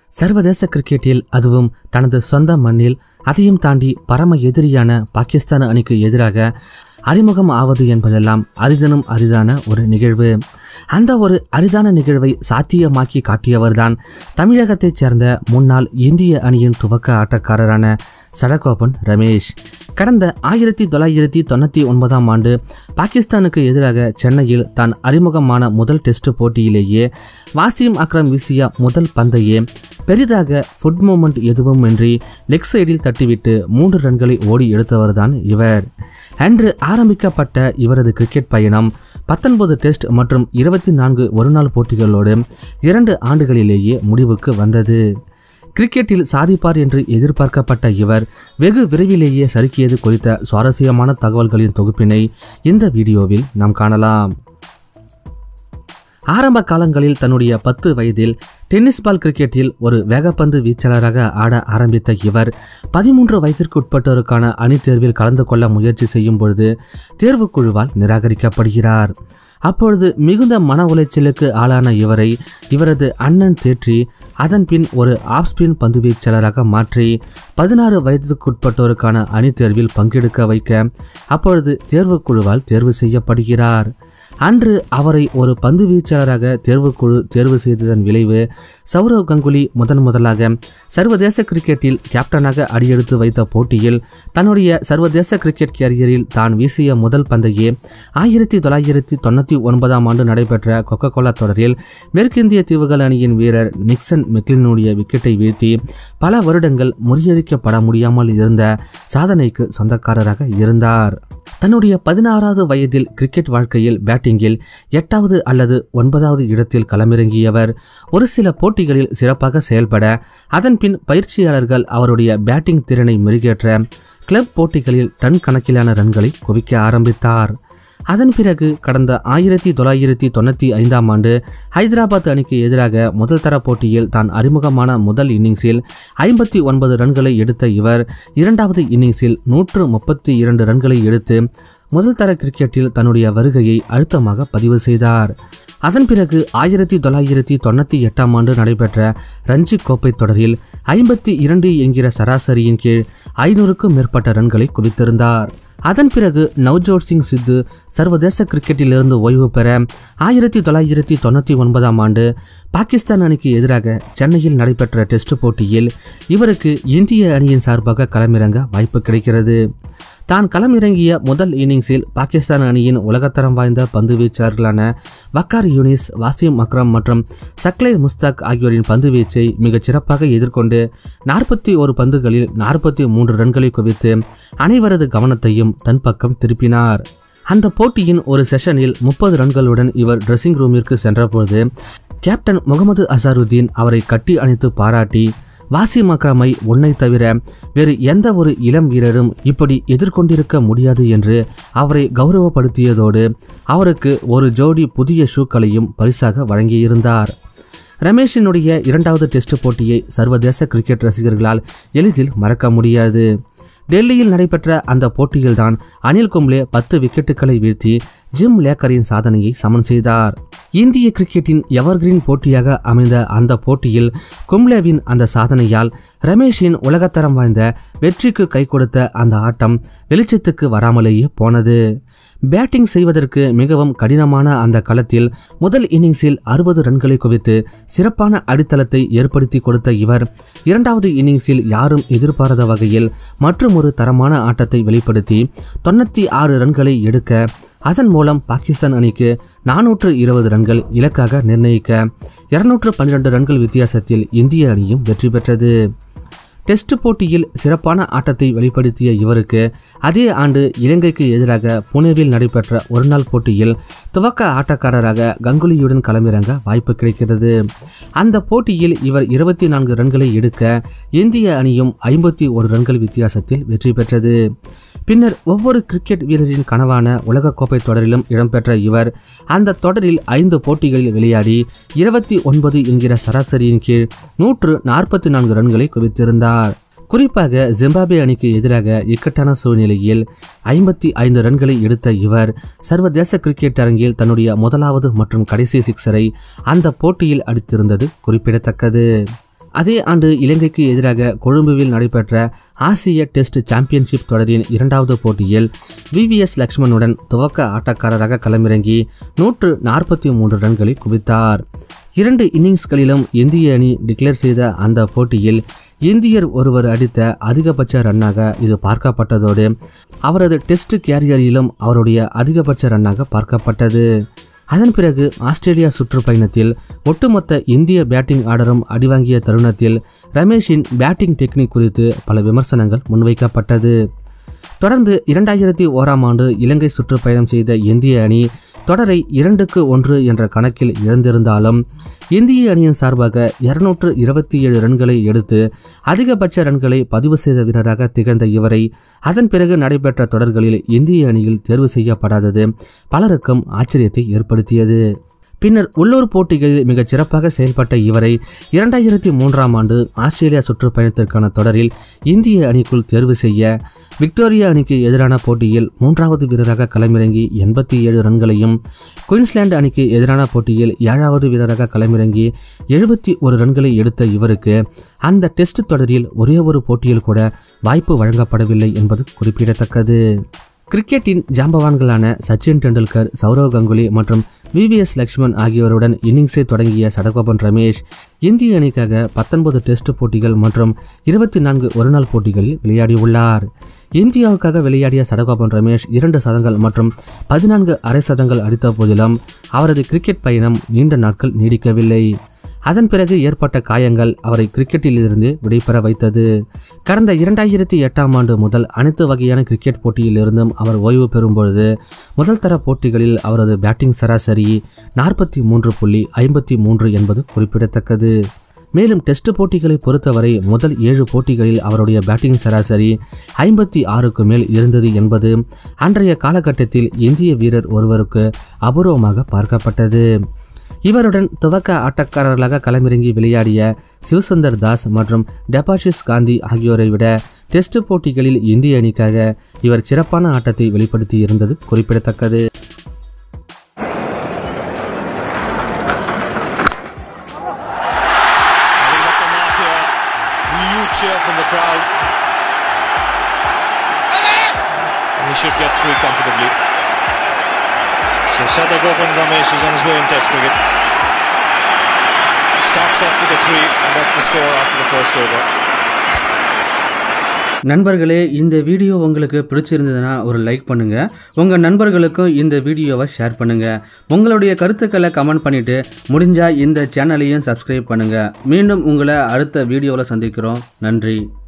சர்வதேச கிரிக்கெட்டில் அதுவும் தனது சொந்த மண்ணில் அதையும் தாண்டி பரம எதிரியான பாகிஸ்தான் அணிக்கு எதிராக அறிமுகம் ஆவது என்பதெல்லாம் அரிதனும் அரிதான ஒரு நிகழ்வு அந்த ஒரு அரிதான நிகழ்வை சாத்தியமாக்கி காட்டியவர்தான் தமிழகத்தைச் சேர்ந்த முன்னாள் இந்திய அணியின் துவக்க ஆட்டக்காரரான சடகோபன் ரமேஷ் கடந்த ஆயிரத்தி தொள்ளாயிரத்தி தொண்ணூற்றி ஒன்பதாம் ஆண்டு பாகிஸ்தானுக்கு எதிராக சென்னையில் தான் அறிமுகமான முதல் டெஸ்ட் போட்டியிலேயே வாசிம் அக்ரம் வீசிய முதல் பந்தையே பெரிதாக ஃபுட் மூமெண்ட் எதுவுமின்றி லெக் சைடில் தட்டிவிட்டு மூன்று ரன்களை ஓடி எடுத்தவர்தான் இவர் அன்று ஆரம்பிக்கப்பட்ட இவரது கிரிக்கெட் பயணம் பத்தொன்பது டெஸ்ட் மற்றும் இருபத்தி நான்கு ஒருநாள் போட்டிகளோடு இரண்டு ஆண்டுகளிலேயே முடிவுக்கு வந்தது கிரிக்கெட்டில் சாதிப்பார் என்று எதிர்பார்க்கப்பட்ட இவர் வெகு விரைவிலேயே சறுக்கியது குறித்த சுவாரஸ்யமான தகவல்களின் தொகுப்பினை இந்த வீடியோவில் நாம் காணலாம் ஆரம்ப காலங்களில் தன்னுடைய பத்து வயதில் டென்னிஸ் பால் கிரிக்கெட்டில் ஒரு வேகப்பந்து வீச்சாளராக ஆட ஆரம்பித்த இவர் பதிமூன்று வயதிற்கு உட்பட்டோருக்கான அணி தேர்வில் கலந்து கொள்ள முயற்சி செய்யும் பொழுது தேர்வுக்குழுவால் நிராகரிக்கப்படுகிறார் அப்பொழுது மிகுந்த மன உளைச்சலுக்கு ஆளான இவரை இவரது அண்ணன் தேற்றி அதன் பின் ஒரு ஆஃப் ஸ்பின் பந்து வீச்சாளராக மாற்றி பதினாறு வயதுக்குட்பட்டோருக்கான அணி தேர்வில் பங்கெடுக்க வைக்க அப்பொழுது தேர்வுக்குழுவால் தேர்வு செய்யப்படுகிறார் அன்று அவரை ஒரு பந்து வீச்சாளராக தேர்வுக்குழு தேர்வு செய்ததன் விளைவு சௌரவ் கங்குலி முதன் முதலாக சர்வதேச கிரிக்கெட்டில் கேப்டனாக அடியெடுத்து வைத்த போட்டியில் தன்னுடைய சர்வதேச கிரிக்கெட் கேரியரில் தான் வீசிய முதல் பந்தையே ஆயிரத்தி தொள்ளாயிரத்தி தொண்ணூற்றி ஒன்பதாம் ஆண்டு நடைபெற்ற கொக்கோ கோலா தொடரில் மேற்கிந்திய தீவுகள் அணியின் வீரர் நிக்சன் மெக்லினுடைய விக்கெட்டை வீழ்த்தி பல வருடங்கள் முறியடிக்கப்பட முடியாமல் இருந்த சாதனைக்கு சொந்தக்காரராக இருந்தார் தன்னுடைய பதினாறாவது வயதில் கிரிக்கெட் வாழ்க்கையில் பேட்டிங்கில் எட்டாவது அல்லது ஒன்பதாவது இடத்தில் களமிறங்கியவர் ஒரு சில போட்டிகளில் சிறப்பாக செயல்பட அதன் பின் பயிற்சியாளர்கள் அவருடைய பேட்டிங் திறனை மெருகேற்ற கிளப் போட்டிகளில் டன் கணக்கிலான ரன்களை குவிக்க ஆரம்பித்தார் அதன் பிறகு கடந்த ஆயிரத்தி தொள்ளாயிரத்தி தொண்ணூற்றி ஐந்தாம் ஆண்டு ஹைதராபாத் அணிக்கு எதிராக முதல் தர போட்டியில் தான் அறிமுகமான முதல் இன்னிங்ஸில் ஐம்பத்தி ஒன்பது ரன்களை எடுத்த இவர் இரண்டாவது இன்னிங்ஸில் நூற்று முப்பத்தி இரண்டு ரன்களை எடுத்து முதல் தர கிரிக்கெட்டில் தன்னுடைய வருகையை அழுத்தமாக பதிவு செய்தார் அதன் பிறகு ஆயிரத்தி தொள்ளாயிரத்தி தொண்ணூற்றி எட்டாம் ஆண்டு நடைபெற்ற ரஞ்சி கோப்பை தொடரில் ஐம்பத்தி இரண்டு என்கிற சராசரியின் கீழ் ஐநூறுக்கும் மேற்பட்ட ரன்களை குவித்திருந்தார் அதன் பிறகு நவ்ஜோத் சிங் சித்து சர்வதேச கிரிக்கெட்டிலிருந்து ஓய்வு பெற ஆயிரத்தி தொள்ளாயிரத்தி தொண்ணூற்றி ஒன்பதாம் ஆண்டு பாகிஸ்தான் அணிக்கு எதிராக சென்னையில் நடைபெற்ற டெஸ்ட் போட்டியில் இவருக்கு இந்திய அணியின் சார்பாக களமிறங்க வாய்ப்பு கிடைக்கிறது தான் களமிறங்கிய முதல் இன்னிங்ஸில் பாகிஸ்தான் அணியின் உலகத்தரம் வாய்ந்த பந்து வீச்சாளர்களான வக்கார் யூனிஸ் வாசிம் அக்ரம் மற்றும் சக்லை முஸ்தாக் ஆகியோரின் பந்து வீச்சை மிகச் சிறப்பாக எதிர்கொண்டு நாற்பத்தி ஒரு பந்துகளில் நாற்பத்தி மூன்று ரன்களை குவித்து அனைவரது கவனத்தையும் தன் பக்கம் திருப்பினார் அந்த போட்டியின் ஒரு செஷனில் முப்பது ரன்களுடன் இவர் ட்ரெஸ்ஸிங் ரூமிற்கு சென்றபோது கேப்டன் முகமது அசாருதீன் அவரை கட்டி அணைத்து பாராட்டி வாசிம் அக்ரமை உன்னை தவிர வேறு எந்த ஒரு இளம் வீரரும் இப்படி எதிர்கொண்டிருக்க முடியாது என்று அவரை கௌரவப்படுத்தியதோடு அவருக்கு ஒரு ஜோடி புதிய ஷூக்களையும் பரிசாக வழங்கியிருந்தார் ரமேஷினுடைய இரண்டாவது டெஸ்ட் போட்டியை சர்வதேச கிரிக்கெட் ரசிகர்களால் எளிதில் மறக்க முடியாது டெல்லியில் நடைபெற்ற அந்த போட்டியில்தான் அனில் கும்ளே பத்து விக்கெட்டுகளை வீழ்த்தி ஜிம் லேக்கரின் சாதனையை சமன் செய்தார் இந்திய கிரிக்கெட்டின் எவர்கிரீன் போட்டியாக அமைந்த அந்த போட்டியில் கும்ளேவின் அந்த சாதனையால் ரமேஷின் உலகத்தரம் வாய்ந்த வெற்றிக்கு கை கொடுத்த அந்த ஆட்டம் வெளிச்சத்துக்கு வராமலேயே போனது பேட்டிங் செய்வதற்கு மிகவும் கடினமான அந்த களத்தில் முதல் இன்னிங்ஸில் அறுபது ரன்களை குவித்து சிறப்பான அடித்தளத்தை ஏற்படுத்தி கொடுத்த இவர் இரண்டாவது இன்னிங்ஸில் யாரும் எதிர்பாராத வகையில் மற்றும் ஒரு தரமான ஆட்டத்தை வெளிப்படுத்தி தொண்ணூற்றி ஆறு ரன்களை எடுக்க அதன் மூலம் பாகிஸ்தான் அணிக்கு நானூற்று இருபது ரன்கள் இலக்காக நிர்ணயிக்க இருநூற்று பன்னிரண்டு ரன்கள் வித்தியாசத்தில் இந்திய அணியும் வெற்றி பெற்றது டெஸ்ட் போட்டியில் சிறப்பான ஆட்டத்தை வெளிப்படுத்திய இவருக்கு அதே ஆண்டு இலங்கைக்கு எதிராக புனேவில் நடைபெற்ற ஒருநாள் போட்டியில் துவக்க ஆட்டக்காரராக கங்குலியுடன் களமிறங்க வாய்ப்பு கிடைக்கிறது அந்த போட்டியில் இவர் இருபத்தி நான்கு ரன்களை எடுக்க இந்திய அணியும் ஐம்பத்தி ஒரு ரன்கள் வித்தியாசத்தில் வெற்றி பெற்றது பின்னர் ஒவ்வொரு கிரிக்கெட் வீரரின் கனவான உலகக்கோப்பை தொடரிலும் இடம்பெற்ற இவர் அந்த தொடரில் ஐந்து போட்டிகளில் விளையாடி இருபத்தி ஒன்பது என்கிற சராசரியின் கீழ் நூற்று நாற்பத்தி நான்கு ரன்களை குவித்திருந்தார் குறிப்பாக ஜிம்பாப்வே அணிக்கு எதிராக இக்கட்டான சூழ்நிலையில் ஐம்பத்தி ஐந்து ரன்களை எடுத்த இவர் சர்வதேச கிரிக்கெட் அரங்கில் தன்னுடைய முதலாவது மற்றும் கடைசி சிக்ஸரை அந்த போட்டியில் அடித்திருந்தது குறிப்பிடத்தக்கது அதே ஆண்டு இலங்கைக்கு எதிராக கொழும்புவில் நடைபெற்ற ஆசிய டெஸ்ட் சாம்பியன்ஷிப் தொடரின் இரண்டாவது போட்டியில் விவிஎஸ் லக்ஷ்மணுடன் துவக்க ஆட்டக்காரராக களமிறங்கி நூற்று நாற்பத்தி மூன்று ரன்களை குவித்தார் இரண்டு இன்னிங்ஸ்களிலும் இந்திய அணி டிக்ளேர் செய்த அந்த போட்டியில் இந்தியர் ஒருவர் அடித்த அதிகபட்ச ரன்னாக இது பார்க்கப்பட்டதோடு அவரது டெஸ்ட் கேரியரிலும் அவருடைய அதிகபட்ச ரன்னாக பார்க்கப்பட்டது அதன் பிறகு ஆஸ்திரேலியா சுற்றுப்பயணத்தில் ஒட்டுமொத்த இந்திய பேட்டிங் ஆர்டரும் அடிவாங்கிய தருணத்தில் ரமேஷின் பேட்டிங் டெக்னிக் குறித்து பல விமர்சனங்கள் முன்வைக்கப்பட்டது தொடர்ந்து இரண்டாயிரத்தி ஓராம் ஆண்டு இலங்கை சுற்றுப்பயணம் செய்த இந்திய அணி தொடரை இரண்டுக்கு ஒன்று என்ற கணக்கில் இழந்திருந்தாலும் இந்திய அணியின் சார்பாக இருநூற்று இருபத்தி ஏழு ரன்களை எடுத்து அதிகபட்ச ரன்களை பதிவு செய்த வீரராக திகழ்ந்த இவரை அதன் பிறகு நடைபெற்ற தொடர்களில் இந்திய அணியில் தேர்வு செய்யப்படாதது பலருக்கும் ஆச்சரியத்தை ஏற்படுத்தியது பின்னர் உள்ளூர் போட்டிகளில் மிகச் சிறப்பாக செயல்பட்ட இவரை இரண்டாயிரத்தி மூன்றாம் ஆண்டு ஆஸ்திரேலியா சுற்றுப்பயணத்திற்கான தொடரில் இந்திய அணிக்குள் தேர்வு செய்ய விக்டோரியா அணிக்கு எதிரான போட்டியில் மூன்றாவது வீரராக களமிறங்கி எண்பத்தி ஏழு ரன்களையும் குயின்ஸ்லாந்து அணிக்கு எதிரான போட்டியில் ஏழாவது வீரராக களமிறங்கி எழுபத்தி ஒரு ரன்களை எடுத்த இவருக்கு அந்த டெஸ்ட் தொடரில் ஒரே ஒரு போட்டியில் கூட வாய்ப்பு வழங்கப்படவில்லை என்பது குறிப்பிடத்தக்கது கிரிக்கெட்டின் ஜாம்பவான்களான சச்சின் டெண்டுல்கர் சௌரவ் கங்குலி மற்றும் விவிஎஸ் லக்ஷ்மண் ஆகியோருடன் இன்னிங்ஸை தொடங்கிய சடகோபன் ரமேஷ் இந்திய அணிக்காக பத்தொன்பது டெஸ்ட் போட்டிகள் மற்றும் இருபத்தி நான்கு ஒருநாள் போட்டிகளில் விளையாடியுள்ளார் இந்தியாவுக்காக விளையாடிய சடகோபன் ரமேஷ் இரண்டு சதங்கள் மற்றும் பதினான்கு அரை சதங்கள் அடித்த போதிலும் அவரது கிரிக்கெட் பயணம் நீண்ட நாட்கள் நீடிக்கவில்லை அதன் பிறகு ஏற்பட்ட காயங்கள் அவரை கிரிக்கெட்டிலிருந்து விடைபெற வைத்தது கடந்த இரண்டாயிரத்தி எட்டாம் ஆண்டு முதல் அனைத்து வகையான கிரிக்கெட் போட்டியிலிருந்தும் அவர் ஓய்வு பெறும்பொழுது முதல் தர போட்டிகளில் அவரது பேட்டிங் சராசரி நாற்பத்தி மூன்று புள்ளி ஐம்பத்தி மூன்று என்பது குறிப்பிடத்தக்கது மேலும் டெஸ்ட் போட்டிகளை பொறுத்தவரை முதல் ஏழு போட்டிகளில் அவருடைய பேட்டிங் சராசரி ஐம்பத்தி ஆறுக்கு மேல் இருந்தது என்பது அன்றைய காலகட்டத்தில் இந்திய வீரர் ஒருவருக்கு அபூர்வமாக பார்க்கப்பட்டது இவருடன் துவக்க ஆட்டக்காரர்களாக களமிறங்கி விளையாடிய சிவசுந்தர் தாஸ் மற்றும் டெபாஷிஸ் காந்தி ஆகியோரை விட டெஸ்ட் போட்டிகளில் இந்திய அணிக்காக இவர் சிறப்பான ஆட்டத்தை வெளிப்படுத்தி இருந்தது குறிப்பிடத்தக்கது And he's up the mark here. Huge cheer from the crowd. And he should get through comfortably. So Sadagopan Ramesh is on his way in Test cricket. Starts off with a three, and that's the score after the first over. நண்பர்களே இந்த video உங்களுக்கு பிடிச்சிருந்ததுன்னா ஒரு like பண்ணுங்க உங்க நண்பர்களுக்கும் இந்த வீடியோவை ஷேர் பண்ணுங்க உங்களுடைய கருத்துக்களை கமெண்ட் பண்ணிட்டு முடிஞ்சா இந்த சேனலையும் சப்ஸ்கிரைப் பண்ணுங்க மீண்டும் உங்களை அடுத்த வீடியோவில் சந்திக்கிறோம் நன்றி